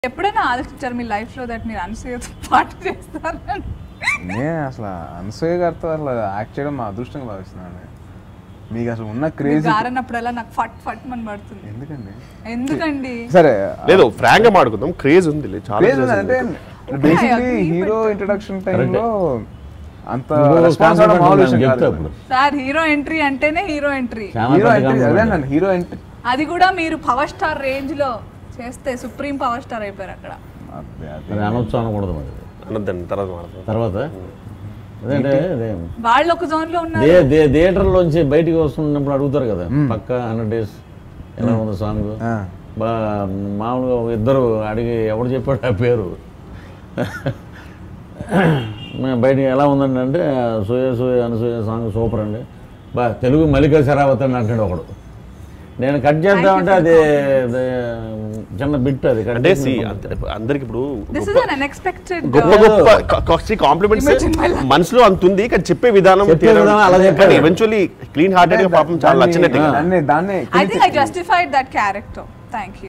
ఎప్పుడైనా ఆలోచించారు మీ లైఫ్ లో దట్ మీరు అనసూయతో పాటు చేస్తారని నేను అసలు అనసూయ గారితో అసలు యాక్ట్ చేయడం మా అదృష్టంగా భావిస్తున్నాను మీకు అసలు ఉన్న క్రేజ్ గారన్నప్పుడల్లా నాకు ఫట్ ఫట్ మన పడుతుంది ఎందుకండి ఎందుకండి సరే లేదు ఫ్రాంక్ గా మాడుకుందాం క్రేజ్ ఉంది లే, చాలా క్రేజ్ craze అంటే ఉంది. Basically agree, hero but- introduction టైంలో అంత నువ్వు రెస్పాన్స్ అవడం confident మామూలు ఉన్నాను విషయం చెప్తా కాదు ఇప్పుడు సార్ హీరో ఎంట్రీ అంటేనే హీరో ఎంట్రీ చాలా హీరో పెద్ద ఎంట్రీ compliment. అదే హీరో ఎంట్రీ అది కూడా మీరు పవర్ స్టార్ రేంజ్ లో చేస్తే సుప్రీం పవర్ స్టార్ అయిపోయారు అక్కడ మరి అనొచ్చు అనకూడదు మరి అనొద్దండి తర్వాత మాట్లాడదాం తర్వాత అదంటే అదే వాళ్ళు ఒక జోన్ లో ఉన్నారు దే దే థియేటర్లోంచి బయటికి వస్తున్నప్పుడు అడుగుతారు కదా పక్క హండ్రెడ్ డేస్ ఎలా ఉంది సాంగ్ ఆ. బా మామూలుగా ఒక ఇద్దరు అడిగి ఎవడు చెప్పాడు ఆ పేరు మేము బయటికి ఎలా ఉందండి అంటే సూయ సూయ అనసూయ సాంగ్ సూపర్ అండి బా తెలుగు మల్లిక శరావతి అని అంటాడు ఒకడు నేను కట్ చేద్దామంటే అది అది చిన్న బిట్ అది cut అంటే చేసి సి పంపిస్తాను. అందరికి ఇప్పుడు దిస్ ఇస్ అన్ అన్ఎక్స్పెక్టెడ్ గొప్ప గొప్ప కాంప్లిమెంట్స్ Imagine my life. మనసులో అంత ఉంది కానీ చెప్పే విధానం చెప్పే విధానం అలా చెప్పాడు. ఈవెన్చువల్లీ క్లీన్ హార్టెడ్ గా పాపం చాలా నచ్చినట్టుగా దాన్ని దాన్ని I think I justified that character thank you